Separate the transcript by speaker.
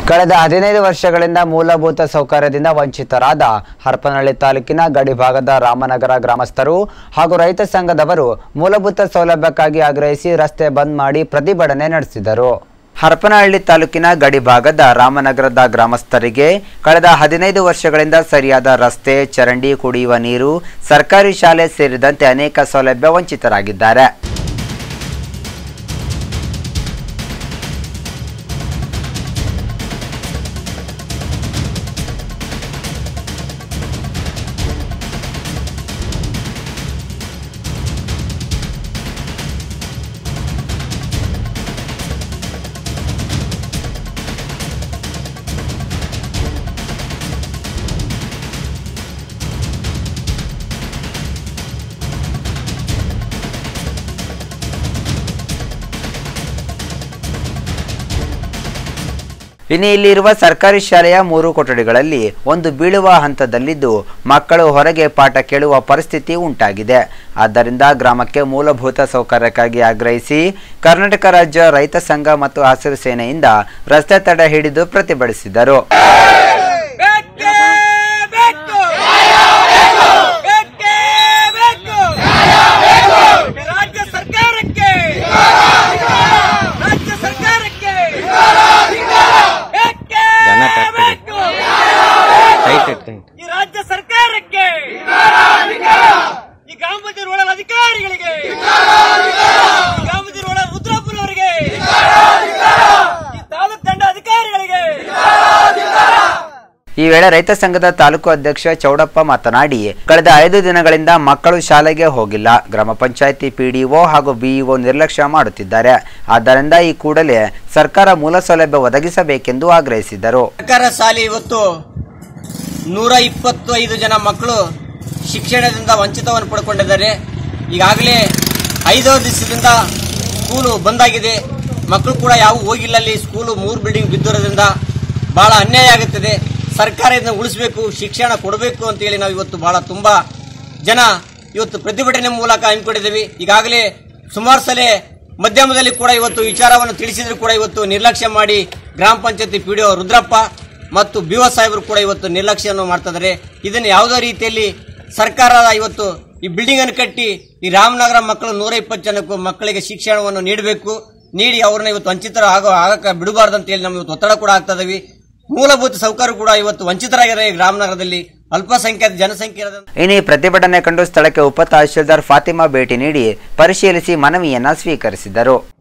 Speaker 1: ಕಳೆದ ಹದಿನೈದು ವರ್ಷಗಳಿಂದ ಮೂಲಭೂತ ಸೌಕರ್ಯದಿಂದ ವಂಚಿತರಾದ ಹರಪನಹಳ್ಳಿ ತಾಲೂಕಿನ ಗಡಿಭಾಗದ ರಾಮನಗರ ಗ್ರಾಮಸ್ಥರು ಹಾಗೂ ರೈತ ಸಂಘದವರು ಮೂಲಭೂತ ಸೌಲಭ್ಯಕ್ಕಾಗಿ ಆಗ್ರಹಿಸಿ ರಸ್ತೆ ಬಂದ್ ಮಾಡಿ ಪ್ರತಿಭಟನೆ ನಡೆಸಿದರು ಹರಪನಹಳ್ಳಿ ತಾಲೂಕಿನ ಗಡಿಭಾಗದ ರಾಮನಗರದ ಗ್ರಾಮಸ್ಥರಿಗೆ ಕಳೆದ ಹದಿನೈದು ವರ್ಷಗಳಿಂದ ಸರಿಯಾದ ರಸ್ತೆ ಚರಂಡಿ ಕುಡಿಯುವ ನೀರು ಸರ್ಕಾರಿ ಶಾಲೆ ಸೇರಿದಂತೆ ಅನೇಕ ಸೌಲಭ್ಯ ವಂಚಿತರಾಗಿದ್ದಾರೆ ಇನ್ನು ಇಲ್ಲಿರುವ ಸರ್ಕಾರಿ ಶಾಲೆಯ ಮೂರು ಕೊಠಡಿಗಳಲ್ಲಿ ಒಂದು ಬೀಳುವ ಹಂತದಲ್ಲಿದ್ದು ಮಕ್ಕಳು ಹೊರಗೆ ಪಾಠ ಕೇಳುವ ಪರಿಸ್ಥಿತಿ ಉಂಟಾಗಿದೆ ಆದ್ದರಿಂದ ಗ್ರಾಮಕ್ಕೆ ಮೂಲಭೂತ ಸೌಕರ್ಯಕ್ಕಾಗಿ ಆಗ್ರಹಿಸಿ ಕರ್ನಾಟಕ ರಾಜ್ಯ ರೈತ ಸಂಘ ಮತ್ತು ಹಸಿರು ಸೇನೆಯಿಂದ ರಸ್ತೆ ತಡೆ ಹಿಡಿದು ಪ್ರತಿಭಟಿಸಿದರು
Speaker 2: ಬೇಕೇ ಬೇಕು ಬೇಕೇ ಬೇಕು ರಾಜ್ಯ ಸರ್ಕಾರಕ್ಕೆ ರಾಜ್ಯ ಸರ್ಕಾರಕ್ಕೆ ಬೇಕೇ ಬೇಕು ಈ ರಾಜ್ಯ ಸರ್ಕಾರಕ್ಕೆ ಈ ಗ್ರಾಮ ಪಂಚಾಯತ್ ರೋಡಲ್ ಅಧಿಕಾರಿಗಳಿಗೆ ಈ ಗ್ರಾಮ ಪಂಚಾಯತ್ ರೋಡಲ್ ರುದ್ರಪ್ಪನವರಿಗೆ ಈ ತಾಲೂಕ್ ದಂಡ ಅಧಿಕಾರಿಗಳಿಗೆ
Speaker 1: ಈ ವೇಳೆ ರೈತ ಸಂಘದ ತಾಲೂಕು ಅಧ್ಯಕ್ಷ ಚೌಡಪ್ಪ ಮಾತನಾಡಿ ಕಳೆದ ಐದು ದಿನಗಳಿಂದ ಮಕ್ಕಳು ಶಾಲೆಗೆ ಹೋಗಿಲ್ಲ ಗ್ರಾಮ ಪಂಚಾಯಿತಿ ಪಿಡಿಒ ಹಾಗೂ ಬಿಇಒ ನಿರ್ಲಕ್ಷ್ಯ ಮಾಡುತ್ತಿದ್ದಾರೆ ಆದ್ದರಿಂದ ಈ ಕೂಡಲೇ ಸರ್ಕಾರ ಮೂಲ ಸೌಲಭ್ಯ ಒದಗಿಸಬೇಕೆಂದು ಆಗ್ರಹಿಸಿದರು
Speaker 2: ಸರ್ಕಾರ ಶಾಲೆ ಇವತ್ತು ನೂರ ಇಪ್ಪತ್ತು ಐದು ಜನ ಮಕ್ಕಳು ಶಿಕ್ಷಣದಿಂದ ವಂಚಿತವನ್ನು ಪಡ್ಕೊಂಡಿದ್ದಾರೆ ಈಗಾಗಲೇ ಐದಾರು ದಿವಸದಿಂದ ಸ್ಕೂಲು ಬಂದಾಗಿದೆ ಮಕ್ಕಳು ಕೂಡ ಯಾವ ಹೋಗಿಲ್ಲ ಅಲ್ಲಿ ಸ್ಕೂಲು ಮೂರು ಬಿಲ್ಡಿಂಗ್ ಬಿದ್ದಿರೋದ್ರಿಂದ ಬಹಳ ಅನ್ಯಾಯ ಆಗುತ್ತದೆ ಸರ್ಕಾರ ಇದನ್ನು ಉಳಿಸಬೇಕು ಶಿಕ್ಷಣ ಕೊಡಬೇಕು ಅಂತೇಳಿ ನಾವು ಇವತ್ತು ಬಹಳ ತುಂಬಾ ಜನ ಇವತ್ತು ಪ್ರತಿಭಟನೆ ಮೂಲಕ ಹಮ್ಮಿಕೊಂಡಿದ್ದೀವಿ ಈಗಾಗಲೇ ಸುಮಾರು ಸಲ ಮಧ್ಯಮದಲ್ಲಿ ಕೂಡ ಇವತ್ತು ವಿಚಾರವನ್ನು ತಿಳಿಸಿದ್ರು ಕೂಡ ಇವತ್ತು ನಿರ್ಲಕ್ಷ್ಯ ಮಾಡಿ ಗ್ರಾಮ ಪಂಚಾಯತಿ ಪಿಡಿಒ ರುದ್ರಪ್ಪ ಮತ್ತು ಬಿಒ ಸಾಹೇಬರು ಕೂಡ ಇವತ್ತು ನಿರ್ಲಕ್ಷ್ಯವನ್ನು ಮಾಡ್ತಾ ಇದ್ದಾರೆ ಇದನ್ನು ಯಾವುದೇ ರೀತಿಯಲ್ಲಿ ಸರ್ಕಾರ ಇವತ್ತು ಈ ಬಿಲ್ಡಿಂಗ್ ಅನ್ನು ಕಟ್ಟಿ ಈ ರಾಮನಗರ ಮಕ್ಕಳು ನೂರ ಇಪ್ಪತ್ತು ಜನಕ್ಕೂ ಮಕ್ಕಳಿಗೆ ಶಿಕ್ಷಣವನ್ನು ನೀಡಬೇಕು ನೀಡಿ ಅವ್ರನ್ನ ಇವತ್ತು ವಂಚಿತರ ಆಗೋ ಆಗಕ್ಕೆ ಬಿಡಬಾರ್ದು ಅಂತ ಹೇಳಿ ನಮ್ಗೆ ಇವತ್ತು ಒತ್ತಡ ಕೂಡ ಆಗ್ತಾ ಇದೀವಿ ಮೂಲಭೂತ ಸೌಕರ್ಯ ಕೂಡ ಇವತ್ತು ವಂಚಿತರಾಗಿದ್ದಾರೆ ಈ ರಾಮನಗರದಲ್ಲಿ ಅಲ್ಪಸಂಖ್ಯಾತ ಜನಸಂಖ್ಯೆ ಇರೋದ್ರಿಂದ
Speaker 1: ಇನ್ನು ಈ ಪ್ರತಿಭಟನೆ ಕಂಡು ಸ್ಥಳಕ್ಕೆ ಉಪ ತಹಶೀಲ್ದಾರ್ ಫಾತಿಮಾ ಭೇಟಿ ನೀಡಿ ಪರಿಶೀಲಿಸಿ ಮನವಿಯನ್ನ ಸ್ವೀಕರಿಸಿದರು